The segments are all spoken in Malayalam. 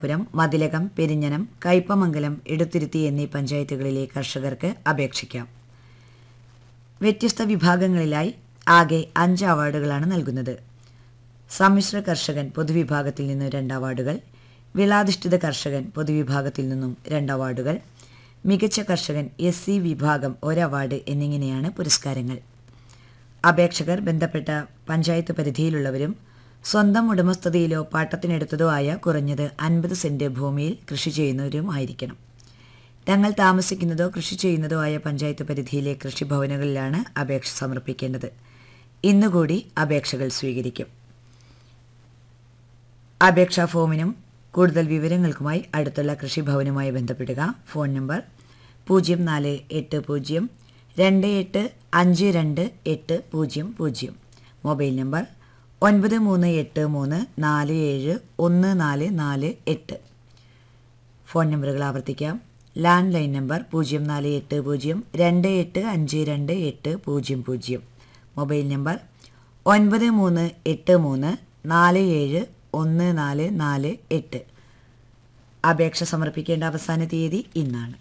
പുരം മതിലകം പെരിഞ്ഞനം കയ്പമംഗലം എടുത്തുരുത്തി എന്നീ പഞ്ചായത്തുകളിലെ കർഷകർക്ക് അപേക്ഷിക്കാം വ്യത്യസ്ത വിഭാഗങ്ങളിലായി ആകെ അഞ്ച് അവാർഡുകളാണ് നൽകുന്നത് സമ്മിശ്ര കർഷകൻ പൊതുവിഭാഗത്തിൽ നിന്ന് രണ്ട് അവാർഡുകൾ വിളാധിഷ്ഠിത കർഷകൻ പൊതുവിഭാഗത്തിൽ നിന്നും രണ്ട് അവാർഡുകൾ മികച്ച കർഷകൻ എസ് സി വിഭാഗം ഒരു അവാർഡ് എന്നിങ്ങനെയാണ് പുരസ്കാരങ്ങൾ അപേക്ഷകർ ബന്ധപ്പെട്ട പഞ്ചായത്ത് പരിധിയിലുള്ളവരും സ്വന്തം ഉടമസ്ഥതയിലോ പാട്ടത്തിനെടുത്തതോ ആയ കുറഞ്ഞത് അൻപത് സെന്റ് ഭൂമിയിൽ കൃഷി ചെയ്യുന്നവരും ആയിരിക്കണം തങ്ങൾ താമസിക്കുന്നതോ കൃഷി ചെയ്യുന്നതോ ആയ പഞ്ചായത്ത് പരിധിയിലെ കൃഷിഭവനുകളിലാണ് അപേക്ഷ സമർപ്പിക്കേണ്ടത് ഇന്നുകൂടി അപേക്ഷകൾ സ്വീകരിക്കും അപേക്ഷാ ഫോമിനും കൂടുതൽ വിവരങ്ങൾക്കുമായി അടുത്തുള്ള കൃഷിഭവനുമായി ബന്ധപ്പെടുക ഫോൺ നമ്പർ പൂജ്യം നാല് എട്ട് പൂജ്യം രണ്ട് എട്ട് അഞ്ച് രണ്ട് എട്ട് പൂജ്യം പൂജ്യം മൊബൈൽ നമ്പർ ഒൻപത് മൂന്ന് എട്ട് മൂന്ന് നാല് ഏഴ് ഒന്ന് നാല് നാല് എട്ട് ഫോൺ നമ്പറുകൾ ആവർത്തിക്കാം ലാൻഡ് ലൈൻ നമ്പർ പൂജ്യം നാല് എട്ട് പൂജ്യം രണ്ട് എട്ട് അഞ്ച് രണ്ട് എട്ട് പൂജ്യം പൂജ്യം മൊബൈൽ നമ്പർ ഒൻപത് മൂന്ന് എട്ട് മൂന്ന് നാല് ഏഴ് ഒന്ന് നാല് നാല് എട്ട് അപേക്ഷ സമർപ്പിക്കേണ്ട അവസാന തീയതി ഇന്നാണ്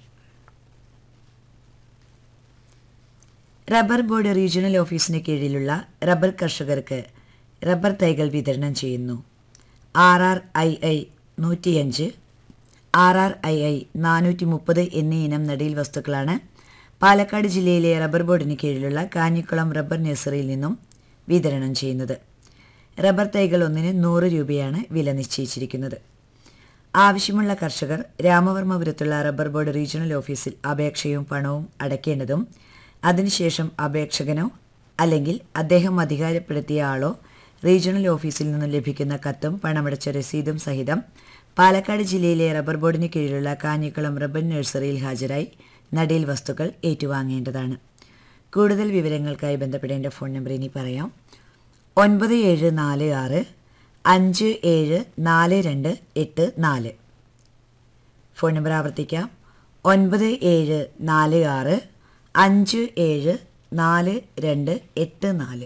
റബ്ബർ ബോർഡ് റീജിയണൽ ഓഫീസിന് കീഴിലുള്ള റബ്ബർ കർഷകർക്ക് റബ്ബർ തൈകൾ വിതരണം ചെയ്യുന്നു ആർ ആർ ഐ ഐ നൂറ്റിയഞ്ച് ആർ ആർ ഐ ഐ നാനൂറ്റി മുപ്പത് എന്നീ ഇനം നടീൽ വസ്തുക്കളാണ് പാലക്കാട് ജില്ലയിലെ റബ്ബർ ബോർഡിന് കീഴിലുള്ള കാഞ്ഞിക്കുളം റബ്ബർ നഴ്സറിയിൽ നിന്നും വിതരണം ചെയ്യുന്നത് റബ്ബർ തൈകൾ ഒന്നിന് നൂറ് രൂപയാണ് വില നിശ്ചയിച്ചിരിക്കുന്നത് ആവശ്യമുള്ള കർഷകർ രാമവർമ്മപുരത്തുള്ള റബ്ബർ ബോർഡ് റീജിയണൽ ഓഫീസിൽ അപേക്ഷയും പണവും അടയ്ക്കേണ്ടതും അതിനുശേഷം അപേക്ഷകനോ അല്ലെങ്കിൽ അദ്ദേഹം അധികാരപ്പെടുത്തിയ ആളോ റീജിയണൽ ഓഫീസിൽ നിന്നും ലഭിക്കുന്ന കത്തും പണമടച്ച രസീതും സഹിതം പാലക്കാട് ജില്ലയിലെ റബ്ബർ ബോർഡിന് കീഴിലുള്ള കാഞ്ഞിക്കുളം റബ്ബർ നഴ്സറിയിൽ ഹാജരായി നടീൽ വസ്തുക്കൾ ഏറ്റുവാങ്ങേണ്ടതാണ് കൂടുതൽ വിവരങ്ങൾക്കായി ബന്ധപ്പെടേണ്ട ഫോൺ നമ്പർ ഇനി പറയാം ഒൻപത് ഏഴ് നാല് ആറ് അഞ്ച് ഏഴ് നാല് രണ്ട് എട്ട് നാല് ഫോൺ നമ്പർ ആവർത്തിക്കാം ഒൻപത് ഏഴ് നാല് ആറ് അഞ്ച് ഏഴ് നാല് രണ്ട് എട്ട് നാല്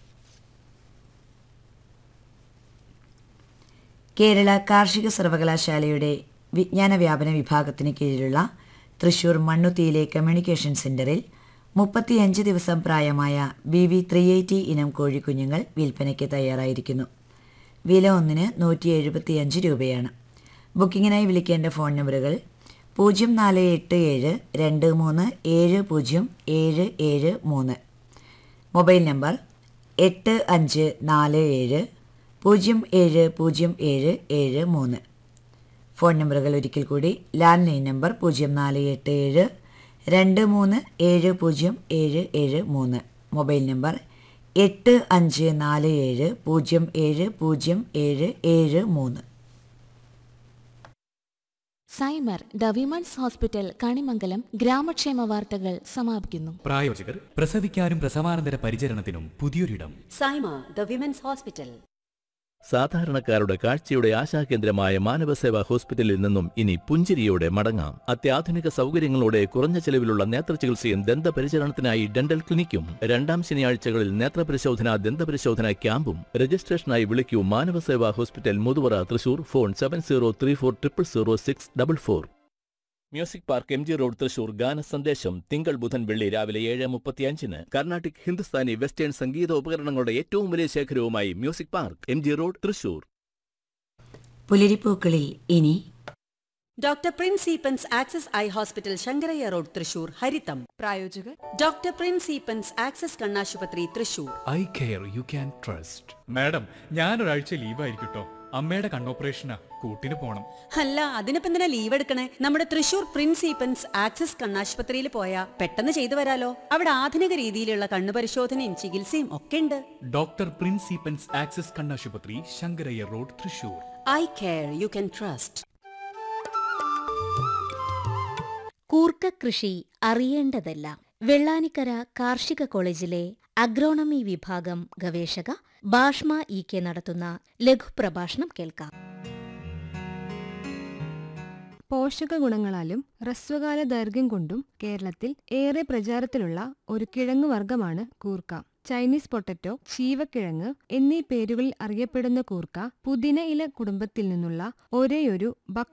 കേരള കാർഷിക സർവകലാശാലയുടെ വിജ്ഞാന വ്യാപന വിഭാഗത്തിന് കീഴിലുള്ള തൃശൂർ മണ്ണുത്തിയിലെ കമ്മ്യൂണിക്കേഷൻ സെന്ററിൽ മുപ്പത്തിയഞ്ച് ദിവസം പ്രായമായ ബി വി ത്രീ എയ്റ്റി ഇനം കോഴിക്കുഞ്ഞുങ്ങൾ വിൽപ്പനയ്ക്ക് തയ്യാറായിരിക്കുന്നു വില ഒന്നിന് നൂറ്റി എഴുപത്തിയഞ്ച് രൂപയാണ് ബുക്കിങ്ങിനായി വിളിക്കേണ്ട ഫോൺ നമ്പറുകൾ പൂജ്യം നാല് എട്ട് ഏഴ് രണ്ട് മൂന്ന് ഏഴ് പൂജ്യം ഏഴ് ഏഴ് മൂന്ന് മൊബൈൽ നമ്പർ എട്ട് അഞ്ച് നാല് ഏഴ് പൂജ്യം ഏഴ് പൂജ്യം ഏഴ് ഏഴ് മൂന്ന് ഫോൺ നമ്പറുകൾ ഒരിക്കൽ കൂടി ലാൻഡ് ലൈൻ നമ്പർ പൂജ്യം നാല് എട്ട് ഏഴ് രണ്ട് മൂന്ന് ഏഴ് പൂജ്യം ഏഴ് ഏഴ് മൂന്ന് മൊബൈൽ നമ്പർ എട്ട് അഞ്ച് നാല് ഏഴ് പൂജ്യം ഏഴ് പൂജ്യം ഏഴ് ഏഴ് മൂന്ന് Saima the women's hospital Kanimangalam ഗ്രാമക്ഷേമ വാർത്തകൾ സമാപിക്കുന്നു പ്രായോജകർ പ്രസവിക്കാനും പ്രസവാനന്തര പരിചരണത്തിനും പുതിയൊരിടം സൈമ ദ വിമൻസ് ഹോസ്പിറ്റൽ സാധാരണക്കാരുടെ കാഴ്ചയുടെ ആശാകേന്ദ്രമായ മാനവസേവാ ഹോസ്പിറ്റലിൽ നിന്നും ഇനി പുഞ്ചിരിയോടെ മടങ്ങാം അത്യാധുനിക സൗകര്യങ്ങളോടെ കുറഞ്ഞ ചെലവിലുള്ള നേത്രചികിത്സയും ദന്തപരിചരണത്തിനായി ഡെന്റൽ ക്ലിനിക്കും രണ്ടാം ശനിയാഴ്ചകളിൽ നേത്രപരിശോധന ദന്തപരിശോധന ക്യാമ്പും രജിസ്ട്രേഷനായി വിളിക്കൂ Manavaseva hospital Muthuvara Thrissur phone seven zero three four triple zero six double four music park M G road Thrissur ഗാന സന്ദേശം തിങ്കൾ ബുധൻ വെള്ളി രാവിലെ ഏഴ് മുപ്പത്തിയഞ്ചിന് കർണാട്ടിക് ഹിന്ദുസ്ഥാനി വെസ്റ്റേൺ സംഗീത ഉപകരണങ്ങളുടെ ഏറ്റവും വലിയ ശേഖരവുമായി music park M G road Thrissur പുലരിപ്പൂക്കളിൽ ഇനി doctor Prince Eappen's Access eye hospital Sankaraiah road Thrissur ഹരിതം പ്രായോജകർ ഡോക്ടർ പ്രിൻസ് ഈപ്പൻസ് ആക്സസ് കണ്ണാശുപത്രി Thrissur eye care you can trust madam ഞാനൊരാഴ്ച ലീവായിരിക്കും കേട്ടോ അമ്മയുടെ കണ്ണോപ്പറേഷനാ കൂട്ടിന് പോണം അല്ല അതിനിപ്പോ എന്തിനാ ലീവ് എടുക്കണേ നമ്മുടെ തൃശൂർ പ്രിൻസ് ഈപ്പൻസ് ആക്സസ് കണ്ണാശുപത്രിയിൽ പോയാ പെട്ടെന്ന് ചെയ്തു വരാലോ അവിടെ ആധുനിക രീതിയിലുള്ള കണ്ണു പരിശോധനയും ചികിത്സയും ഒക്കെ ഉണ്ട് ഡോക്ടർ പ്രിൻസിപ്പൻസ് ആക്സസ് കണ്ണാശുപത്രി Sankaraiah road Thrissur eye care you can trust കൂർക്ക കൃഷി അറിയേണ്ടതെല്ലാം വെള്ളാനിക്കര കാർഷിക കോളേജിലെ അഗ്രോണമി വിഭാഗം ഗവേഷക ബാഷ്മ ഇ കെ നടത്തുന്ന ലഘുപ്രഭാഷണം കേൾക്കാം പോഷക ഗുണങ്ങളാലും ഹ്രസ്വകാല ദൈർഘ്യം കൊണ്ടും കേരളത്തിൽ ഏറെ പ്രചാരത്തിലുള്ള ഒരു കിഴങ്ങു വർഗ്ഗമാണ് കൂർക്ക ചൈനീസ് പൊട്ടറ്റോ ചീവക്കിഴങ്ങ് എന്നീ പേരുകളിൽ അറിയപ്പെടുന്ന കൂർക്ക പുതിന ഇല കുടുംബത്തിൽ നിന്നുള്ള ഒരേയൊരു